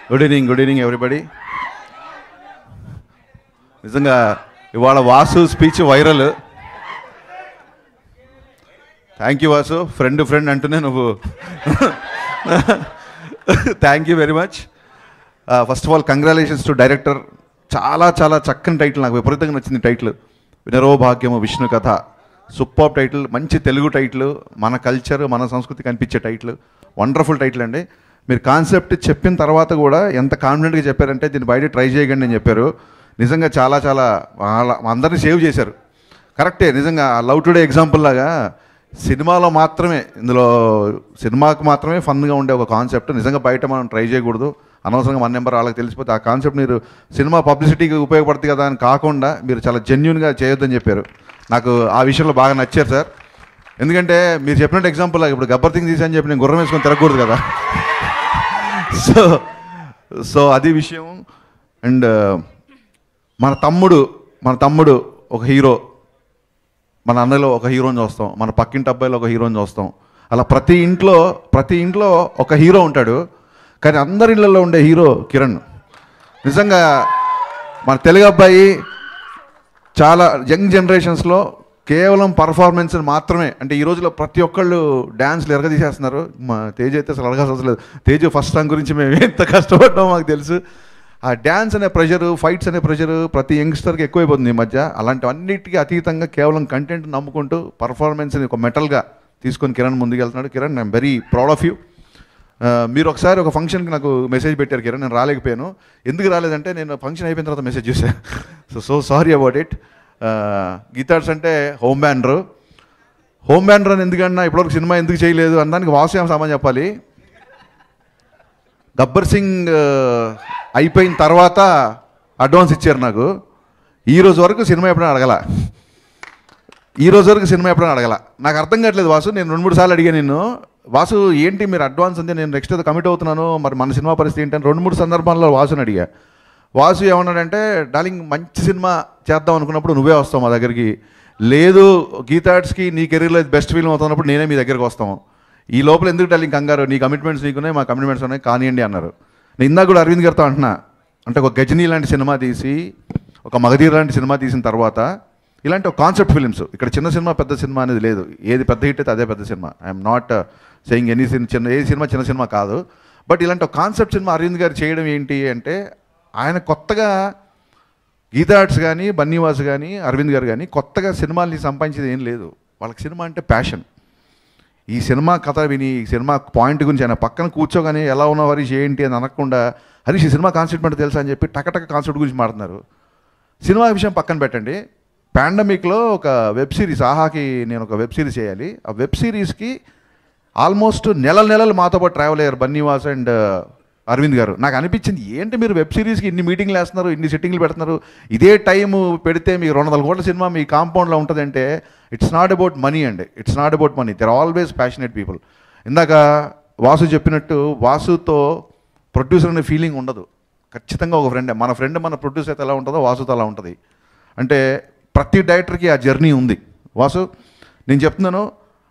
good evening good evening everybody నిజంగా ఇవాళ Vasu speech viral thank you Vasu friend friend అంటూనే నువ్వు thank you very much first of all congratulations to director చాలా చాలా చక్కని టైటిల్ నాకు విపరీతంగా నచ్చింది టైటిల్ వినరో భాగ్యము విష్ణు కథ సూపర్ టైటిల్ మంచి తెలుగు టైటిల్ మన కల్చర్ మన సంస్కృతి కనిపించే టైటిల్ వండర్ఫుల్ టైటిల్ అండి మీరు కాన్సెప్ట్ చెప్పిన తర్వాత కూడా ఎంత కాన్ఫిడెంట్గా చెప్పారంటే దీన్ని బయట ట్రై చేయకండి అని చెప్పారు నిజంగా చాలా చాలా వాళ్ళ అందరినీ సేవ్ చేశారు కరెక్టే నిజంగా లవ్ టుడే ఎగ్జాంపుల్ లాగా సినిమాలో మాత్రమే ఇందులో సినిమాకు మాత్రమే ఫన్గా ఉండే ఒక కాన్సెప్ట్ నిజంగా బయట మనం ట్రై చేయకూడదు అనవసరంగా మన నెంబర్ వాళ్ళకి తెలిసిపోతే ఆ కాన్సెప్ట్ మీరు సినిమా పబ్లిసిటీకి ఉపయోగపడుతుంది కదా అని కాకుండా మీరు చాలా జెన్యున్గా చేయొద్దని చెప్పారు నాకు ఆ విషయంలో బాగా నచ్చారు సార్ ఎందుకంటే మీరు చెప్పినట్టు ఎగ్జాంపుల్ ఇప్పుడు గబ్బర్ థింగ్ తీసని చెప్పి నేను గుర్రం వేసుకొని తిరగకూడదు కదా సో సో అది విషయం అండ్ మన తమ్ముడు మన తమ్ముడు ఒక హీరో మన అన్నలో ఒక హీరోని చూస్తాం మన పక్కింటి అబ్బాయిలో ఒక హీరోని చూస్తాం అలా ప్రతి ఇంట్లో ప్రతి ఇంట్లో ఒక హీరో ఉంటాడు కానీ అందరి ఇళ్ళల్లో ఉండే హీరో కిరణ్ నిజంగా మన తెలుగు అబ్బాయి చాలా యంగ్ జనరేషన్స్లో కేవలం పర్ఫార్మెన్స్ మాత్రమే అంటే ఈ రోజులో ప్రతి ఒక్కళ్ళు డ్యాన్స్లు ఎరగదీసేస్తున్నారు మా తేజ్ అయితే అసలు అడగాల్సిన అవసరం లేదు తేజ్ ఫస్ట్ సాంగ్ గురించి మేము ఎంత కష్టపడ్డామో మాకు తెలుసు ఆ డ్యాన్స్ అనే ప్రెషర్ ఫైట్స్ అనే ప్రెషర్ ప్రతి యంగ్స్టర్కి ఎక్కువైపోతుంది ఈ మధ్య అలాంటివన్నిటికీ అతీతంగా కేవలం కంటెంట్ నమ్ముకుంటూ పర్ఫార్మెన్స్ని ఒక మెటల్గా తీసుకొని కిరణ్ ముందుకు వెళ్తున్నాడు Kiran I'm very proud of you మీరు ఒకసారి ఒక ఫంక్షన్కి నాకు మెసేజ్ పెట్టారు కిరణ్ నేను రాలేకపోయాను ఎందుకు రాలేదంటే నేను ఫంక్షన్ అయిపోయిన తర్వాత మెసేజ్ చూసాను so so sorry about it గీతాడ్స్ అంటే హోమ్ బ్యాండర్ హోమ్ బ్యాండర్ అని ఎందుకన్నా ఇప్పటివరకు సినిమా ఎందుకు చేయలేదు అనడానికి వాసు సామాన్ చెప్పాలి గబ్బర్ సింగ్ ఆ, అయిపోయిన తర్వాత అడ్వాన్స్ ఇచ్చారు నాకు ఈ రోజు వరకు సినిమా ఎప్పుడైనా అడగల ఈ రోజు వరకు సినిమా ఎప్పుడైనా అడగల నాకు అర్థం కావట్లేదు వాసు నేను రెండు మూడు సార్లు అడిగా నిన్ను వాసు ఏంటి మీరు అడ్వాన్స్ ఉంది నేను నెక్స్ట్ ఏదో కమిట్ అవుతున్నాను మరి మన సినిమా పరిస్థితి ఏంటని రెండు మూడు సందర్భాల్లో వాసుని అడిగా వాసు ఏమన్నాడంటే డార్లింగ్ మంచి సినిమా చేద్దాం అనుకున్నప్పుడు నువ్వే వస్తావు మా దగ్గరికి లేదు గీతాడ్స్కి నీ కెరీర్లో బెస్ట్ ఫిల్మ్ అవుతున్నప్పుడు నేనే మీ దగ్గరికి వస్తాము ఈ లోపల ఎందుకు డార్లింగ్ కంగారు నీ కమిట్మెంట్స్ నీకున్నాయి మా కమిట్మెంట్స్ ఉన్నాయి కానివ్వండి అన్నారు నేను ఇందాక కూడా అరవింద్ గారితో అంటున్నా అంటే ఒక గజనీ లాంటి సినిమా తీసి ఒక మగధీర్ లాంటి సినిమా తీసిన తర్వాత ఇలాంటి ఒక కాన్సెప్ట్ ఫిలిమ్స్ ఇక్కడ చిన్న సినిమా పెద్ద సినిమా అనేది లేదు ఏది పెద్ద హిట్ అయితే అదే పెద్ద సినిమా ఐఎమ్ నాట్ సెయింగ్ ఎనీ సినిమా చిన్న ఏ సినిమా చిన్న సినిమా కాదు బట్ ఇలాంటి ఒక కాన్సెప్ట్ సినిమా అరవింద్ గారు చేయడం ఏంటి అంటే ఆయన కొత్తగా గీతా ఆర్ట్స్ కానీ బన్నీవాస్ కానీ అరవింద్ గారు కానీ కొత్తగా సినిమాల్ని సంపాదించేది ఏం లేదు వాళ్ళకి సినిమా అంటే ప్యాషన్ ఈ సినిమా కథ విని ఈ సినిమా పాయింట్ గురించి ఆయన పక్కన కూర్చోగానే ఎలా ఉన్నావు హరీష్ ఏంటి అని అనకుండా హరీష్ ఈ సినిమా కాన్సెప్ట్ అంటే తెలుసా అని చెప్పి టకటక కాన్సెప్ట్ గురించి మాట్లాడుతున్నారు సినిమా విషయం పక్కన పెట్టండి పాండమిక్లో ఒక వెబ్ సిరీస్ ఆహాకి నేను ఒక వెబ్ సిరీస్ చేయాలి ఆ వెబ్ సిరీస్కి ఆల్మోస్ట్ నెలల నెలలు మాతో పాటు ట్రావెల్ అయ్యారు బన్నీవాస్ అండ్ అరవింద్ గారు నాకు అనిపించింది ఏంటి మీరు వెబ్ సిరీస్కి ఇన్ని మీటింగ్లు వేస్తున్నారు ఇన్ని సెట్టింగ్లు పెడుతున్నారు ఇదే టైం పెడితే మీకు రెండు వందల కోట్ల సినిమా మీ కాంపౌండ్లో ఉంటుందంటే ఇట్స్ నాట్ అబౌట్ మనీ అండి it's not about money they're always passionate people ఇందాక వాసు చెప్పినట్టు వాసుతో ప్రొడ్యూసర్ అనే ఫీలింగ్ ఉండదు ఖచ్చితంగా ఒక ఫ్రెండ్ మన ఫ్రెండ్ మన ప్రొడ్యూసర్ అయితే ఎలా ఉంటుందో వాసుతో అలా ఉంటుంది అంటే ప్రతి డైరెక్టర్కి ఆ జర్నీ ఉంది వాసు నేను చెప్తున్నాను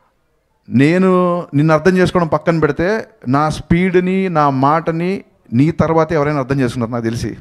నేను నిన్ను అర్థం చేసుకోవడం పక్కన పెడితే నా స్పీడ్ని నా మాటని నీ తర్వాతే ఎవరైనా అర్థం చేసుకున్నారు నాకు తెలిసి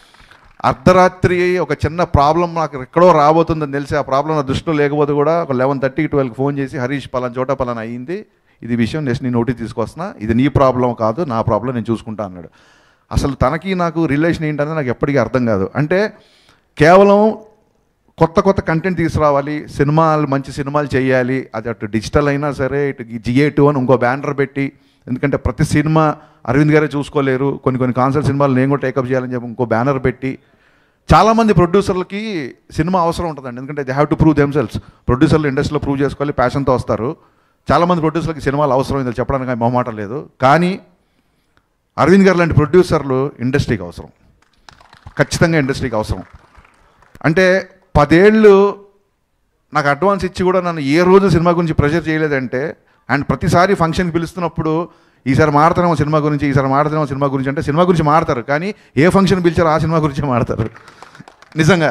అర్ధరాత్రి ఒక చిన్న ప్రాబ్లం నాకు ఎక్కడో రాబోతుందని తెలిసి ఆ ప్రాబ్లం నా దృష్టిలో లేకపోతే కూడా ఒక లెవెన్ థర్టీకి ట్వెల్వ్కి ఫోన్ చేసి హరీష్ పలానా చోట పలానా అయ్యింది ఇది విషయం నెక్స్ట్ నేను నోటీస్ తీసుకొస్తున్నా ఇది నీ ప్రాబ్లం కాదు నా ప్రాబ్లం నేను చూసుకుంటా అన్నాడు అసలు తనకి నాకు రిలేషన్ ఏంటనేది నాకు ఎప్పటికీ అర్థం కాదు అంటే కేవలం కొత్త కొత్త కంటెంట్ తీసుకురావాలి సినిమాలు మంచి సినిమాలు చేయాలి అది అటు డిజిటల్ అయినా సరే ఇటు జిఏ టూ అని ఇంకో బ్యానర్ పెట్టి ఎందుకంటే ప్రతి సినిమా అరవింద్ గారే చూసుకోలేరు కొన్ని కొన్ని కాన్సర్ట్ సినిమాలు నేను కూడా టేకప్ చేయాలని చెప్పి ఇంకో బ్యానర్ పెట్టి చాలామంది ప్రొడ్యూసర్లకి సినిమా అవసరం ఉంటుందండి ఎందుకంటే they have to prove themselves ప్రొడ్యూసర్లు ఇండస్ట్రీలో ప్రూవ్ చేసుకోవాలి ప్యాషన్తో వస్తారు చాలామంది ప్రొడ్యూసర్లకి సినిమాలు అవసరం ఇది చెప్పడానికి ఆయన మొహమాటం లేదు కానీ అరవింద్ గారు లాంటి ప్రొడ్యూసర్లు ఇండస్ట్రీకి అవసరం ఖచ్చితంగా ఇండస్ట్రీకి అవసరం అంటే పదేళ్ళు నాకు అడ్వాన్స్ ఇచ్చి కూడా నన్ను ఏ రోజు సినిమా గురించి ప్రెషర్ చేయలేదంటే అండ్ ప్రతిసారి ఫంక్షన్కి పిలుస్తున్నప్పుడు ఈసారి మాడతానేమో సినిమా గురించి ఈసారి మాడతానేమో సినిమా గురించి అంటే సినిమా గురించి మాడతారు కానీ ఏ ఫంక్షన్ పిలిచారో ఆ సినిమా గురించి మాడతారు నిజంగా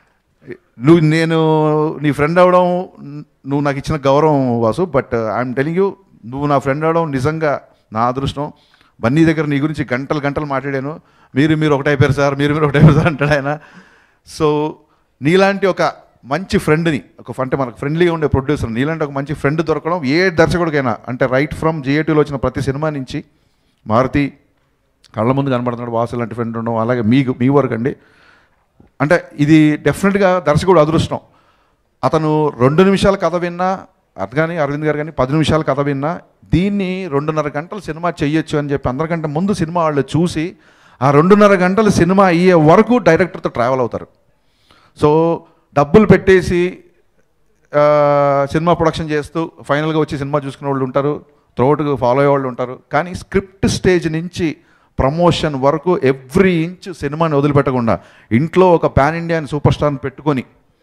నువ్వు నేను నీ ఫ్రెండ్ అవడం నువ్వు నాకు ఇచ్చిన గౌరవం Vasu but I'm telling you నువ్వు నా ఫ్రెండ్ అవడం నిజంగా నా అదృష్టం బన్నీ దగ్గర నీ గురించి గంటలు గంటలు మాట్లాడాను మీరు మీరు ఒకటైపోయారు సార్ మీరు మీరు ఒకటైపోయారు సార్ అంటాడు ఆయన సో నీలాంటి ఒక మంచి ఫ్రెండ్ని ఒక అంటే మనకు ఫ్రెండ్లీగా ఉండే ప్రొడ్యూసర్ నీలాంటి ఒక మంచి ఫ్రెండ్ దొరకడం ఏ దర్శకుడికైనా అంటే రైట్ ఫ్రమ్ జిఏటీలో వచ్చిన ప్రతి సినిమా నుంచి మారుతి కళ్ళ ముందు కనబడుతున్నాడు వాసు లాంటి ఫ్రెండ్ ఉండడం అలాగే మీకు మీ వరకు అండి అంటే ఇది డెఫినెట్గా దర్శకుడు అదృష్టం అతను రెండు నిమిషాల కథ విన్నా అది కానీ అరవింద్ గారు కానీ పది నిమిషాల కథ విన్నా దీన్ని రెండున్నర గంటలు సినిమా చెయ్యొచ్చు అని చెప్పి అందరికంటే ముందు సినిమా వాళ్ళు చూసి ఆ రెండున్నర గంటలు సినిమా అయ్యే వరకు డైరెక్టర్తో ట్రావెల్ అవుతారు సో డబ్బులు పెట్టేసి ఆ, సినిమా ప్రొడక్షన్ చేస్తూ ఫైనల్గా వచ్చి సినిమా చూసుకునే వాళ్ళు ఉంటారు త్రోట్ ఫాలో అయ్యే వాళ్ళు ఉంటారు కానీ స్క్రిప్ట్ స్టేజ్ నుంచి ప్రమోషన్ వరకు ఎవ్రీ ఇంచ్ సినిమాని వదిలిపెట్టకుండా ఇంట్లో ఒక పాన్ ఇండియన్ సూపర్ స్టార్ని పెట్టుకొని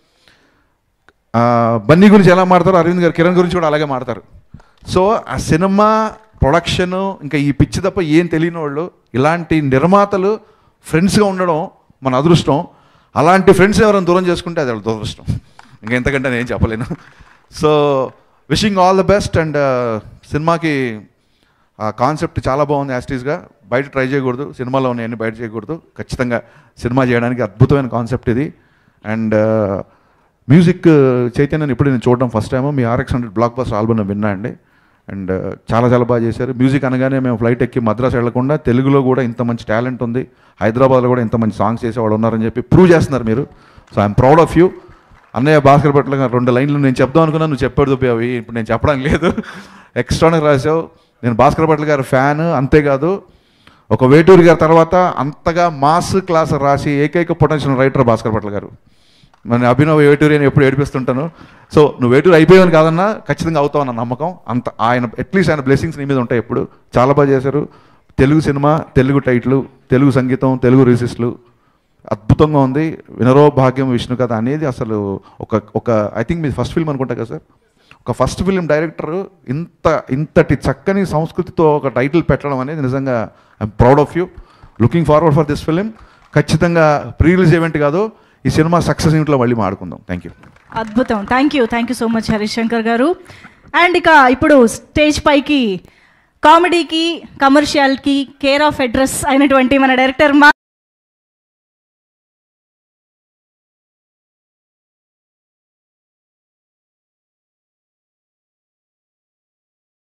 ఆ, బన్నీ గురించి ఎలా మాడతారు అరవింద్ గారు కిరణ్ గురించి కూడా అలాగే మాడతారు సో ఆ సినిమా ప్రొడక్షన్ ఇంకా ఈ పిచ్చి తప్ప ఏం తెలియని వాళ్ళు ఇలాంటి నిర్మాతలు ఫ్రెండ్స్గా ఉండడం మన అదృష్టం అలాంటి ఫ్రెండ్స్ ఎవరైనా దూరం చేసుకుంటే అది వాళ్ళ దురదృష్టం ఇంకా ఎంతకంటే నేను ఏం చెప్పలేను so wishing all the best and సినిమాకి ఆ కాన్సెప్ట్ చాలా బాగుంది యాస్టీస్గా బయట ట్రై చేయకూడదు సినిమాలో ఉన్నాయని బయట చేయకూడదు ఖచ్చితంగా సినిమా చేయడానికి అద్భుతమైన కాన్సెప్ట్ ఇది అండ్ మ్యూజిక్ చైతన్యని ఇప్పుడు నేను చూడడం ఫస్ట్ టైం మీ RX hundred blockbuster album విన్నా అండి అండ్ చాలా చాలా బాగా చేశారు మ్యూజిక్ అనగానే మేము ఫ్లైట్ ఎక్కి మద్రాసు వెళ్లకుండా తెలుగులో కూడా ఇంత మంచి టాలెంట్ ఉంది హైదరాబాద్లో కూడా ఇంత మంచి సాంగ్స్ చేసేవాళ్ళు ఉన్నారని చెప్పి ప్రూవ్ చేస్తున్నారు మీరు so I'm proud of you అన్నయ్య భాస్కర్ పట్ల గారు రెండు లైన్లు నేను చెప్దాం అనుకున్నా నువ్వు చెప్పాడు అవి ఇప్పుడు నేను చెప్పడానికి లేదు ఎక్స్ట్రానే రాసావు నేను భాస్కర్ పట్ల గారి ఫ్యాన్ అంతేకాదు ఒక వేటూరి గారి తర్వాత అంతగా మాస్ క్లాస్ రాసి ఏకైక పొటెన్షియల్ రైటర్ భాస్కర్ పట్ల గారు మన అభినవ్ వేటూరి అని ఎప్పుడు ఏడిపిస్తుంటాను సో నువ్వు వేటూరి అయిపోయావని కాదన్నా ఖచ్చితంగా అవుతావు అన్న నమ్మకం అంత ఆయన అట్లీస్ట్ ఆయన బ్లెస్సింగ్స్ నీ మీద ఉంటాయి ఎప్పుడు చాలా బాగా చేశారు తెలుగు సినిమా తెలుగు టైట్లు తెలుగు సంగీతం తెలుగు రిజిస్ట్లు అద్భుతంగా ఉంది వినరో భాగ్యం విష్ణు కథ అనేది అసలు ఒక ఒక ఐ థింక్ మీ ఫస్ట్ ఫిల్మ్ అనుకుంటా కదా సార్ ఒక ఫస్ట్ ఫిల్మ్ డైరెక్టర్ ఇంత ఇంతటి చక్కని సంస్కృతితో ఒక టైటిల్ పెట్టడం అనేది నిజంగా I'm proud of you looking forward for this film ఖచ్చితంగా ప్రీ రిలీజ్ ఈవెంట్ కాదు ఈ సినిమా సక్సెస్ ఇంట్లో మళ్ళీ మాడుకుందాం థ్యాంక్ యూ అద్భుతం thank you thank you so much Harish Shankar garu and ఇక ఇప్పుడు స్టేజ్ పైకి కామెడీకి కమర్షియల్కి కేర్ ఆఫ్ అడ్రస్ అయినటువంటి మన డైరెక్టర్ మా